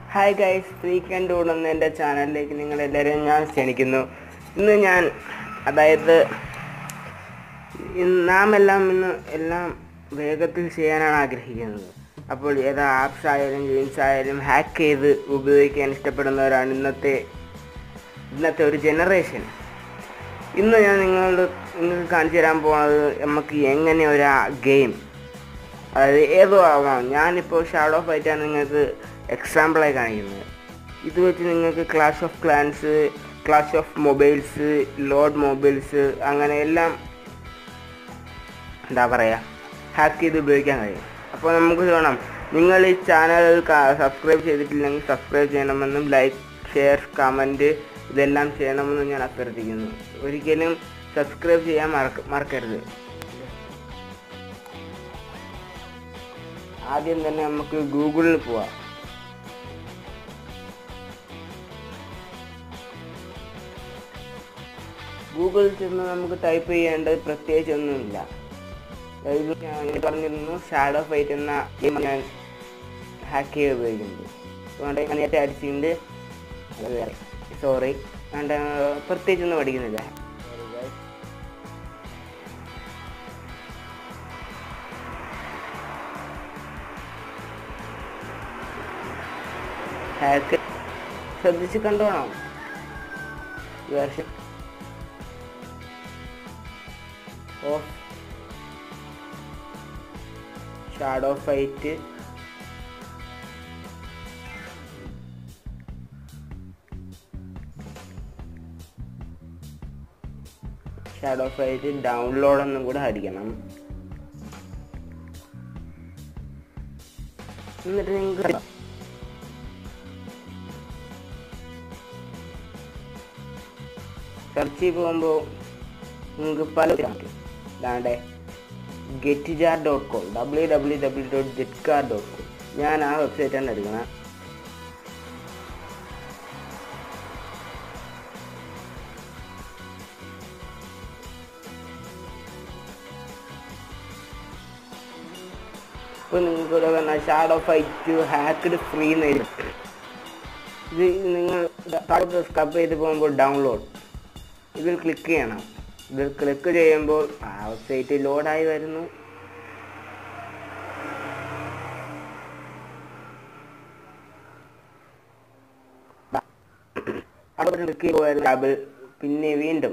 Hi guys weekend tune എന്ന എൻ്റെ ചാനലിലേക്ക് നിങ്ങൾ എല്ലാവരെയും ഞാൻ ക്ഷണിക്കുന്നു ഇന്ന് ഞാൻ അതായത് ഇന്ന് നാം എല്ലാം ഇന്ന് എല്ലാം വേഗത്തിൽ ചെയ്യാനാണ് ആഗ്രഹിക്കുന്നത് അപ്പോൾ ഏതാ ആപ്സ് ആയാലും ഗെയിംസ് ആയാലും ഹാക്ക് ചെയ്ത് ഉപയോഗിക്കാൻ ഇഷ്ടപ്പെടുന്നവരാണ് ഇന്നത്തെ ഇന്നത്തെ ഒരു ജനറേഷൻ ഇന്ന് ഞാൻ നിങ്ങളോട് നിങ്ങൾക്ക് കാണിച്ചു തരാൻ പോകുന്നത് നമുക്ക് എങ്ങനെ ഒരു ഗെയിം അതായത് ഏതോ ആവാം ഞാനിപ്പോൾ ഷാഡോ ഫൈറ്റാണ് നിങ്ങൾക്ക് എക്സാമ്പിളായി കാണിക്കുന്നത് ഇത് വെച്ച് നിങ്ങൾക്ക് Clash of Clans clash of mobiles load mobiles അങ്ങനെ എല്ലാം എന്താ പറയുക ഹാക്ക് ചെയ്ത് ഉപയോഗിക്കാൻ കഴിയും അപ്പോൾ നമുക്ക് വേണം നിങ്ങൾ ഈ ചാനൽ സബ്സ്ക്രൈബ് ചെയ്തിട്ടില്ലെങ്കിൽ സബ്സ്ക്രൈബ് ചെയ്യണമെന്നും ലൈക്ക് ഷെയർ കമൻറ്റ് ഇതെല്ലാം ചെയ്യണമെന്നും ഞാൻ അഭ്യർത്ഥിക്കുന്നു ഒരിക്കലും സബ്സ്ക്രൈബ് ചെയ്യാൻ മറക്ക മറക്കരുത് ആദ്യം തന്നെ നമുക്ക് ഗൂഗിളിൽ പോവാം ഗൂഗിളിൽ ചെന്ന് നമുക്ക് ടൈപ്പ് ചെയ്യേണ്ടത് പ്രത്യേകിച്ച് ഒന്നുമില്ല ഇത് ഞാൻ പറഞ്ഞിരുന്നു ഷാഡോ ഫൈറ്റ് എന്ന ഗെയിം ഞാൻ ഹാക്ക് ചെയ്ത് ഉപയോഗിക്കുന്നത് അതുകൊണ്ട് ഞാൻ നേരത്തെ അടിച്ചിട്ടുണ്ട് അത് വേറെ സോറി അതുകൊണ്ട് പ്രത്യേകിച്ചൊന്നും പഠിക്കുന്നില്ല ഹാക്ക് ശ്രദ്ധിച്ച് കണ്ടോണം version of Shadow Fight Shadow Fight download ഒന്നും കൂടെ അടിക്കണം എന്നിട്ട് നിങ്ങൾക്ക് സെർച്ച് ചെയ്ത് പോകുമ്പോൾ നിങ്ങൾക്ക് പല ഇതാണ്ട് get jar dot com W W W dot jet car dot com ഞാൻ ആ വെബ്സൈറ്റാണ് എടുക്കുന്നത് ഇപ്പോൾ നിങ്ങൾക്ക് ഇവിടെ പറഞ്ഞ ഷാഡോ ഫൈറ്റ് ഹാക്ക്ഡ് ഫ്രീ എന്ന് എഴുതി ഇത് നിങ്ങൾ സ്കപ്പ് ചെയ്ത് പോകുമ്പോൾ ഡൗൺലോഡ് ഇതിൽ ക്ലിക്ക് ചെയ്യണം ഇതിൽ ക്ലിക്ക് ചെയ്യുമ്പോൾ ആ വെബ്സൈറ്റ് ലോഡായി വരുന്നു അവിടെ ക്ലിക്ക് ചെയ്യുമ്പോൾ ടാബിൽ പിന്നെ വീണ്ടും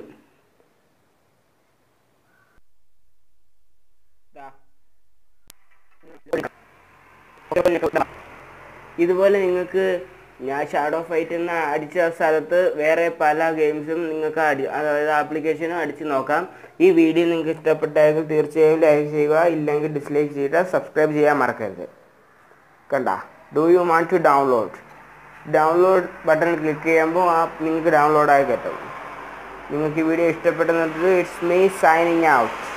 ദാ. ഇതുപോലെ നിങ്ങൾക്ക് ഞാൻ ഷാഡോ ഫൈറ്റ് എന്ന അടിച്ച സ്ഥലത്ത് വേറെ പല ഗെയിംസും നിങ്ങൾക്ക് അടി അതായത് ആപ്ലിക്കേഷനും അടിച്ച് നോക്കാം ഈ വീഡിയോ നിങ്ങൾക്ക് ഇഷ്ടപ്പെട്ടാൽ തീർച്ചയായും ലൈക്ക് ചെയ്യുക ഇല്ലെങ്കിൽ ഡിസ്ലൈക്ക് ചെയ്യുക സബ്സ്ക്രൈബ് ചെയ്യാൻ മറക്കരുത് കണ്ട do you want to download download button click ചെയ്യുമ്പോൾ ആ നിങ്ങൾക്ക് ഡൗൺലോഡായി കിട്ടും നിങ്ങൾക്ക് ഈ വീഡിയോ ഇഷ്ടപ്പെടുന്നത് ഇറ്റ്സ് മീ സൈനിങ് ഔട്ട്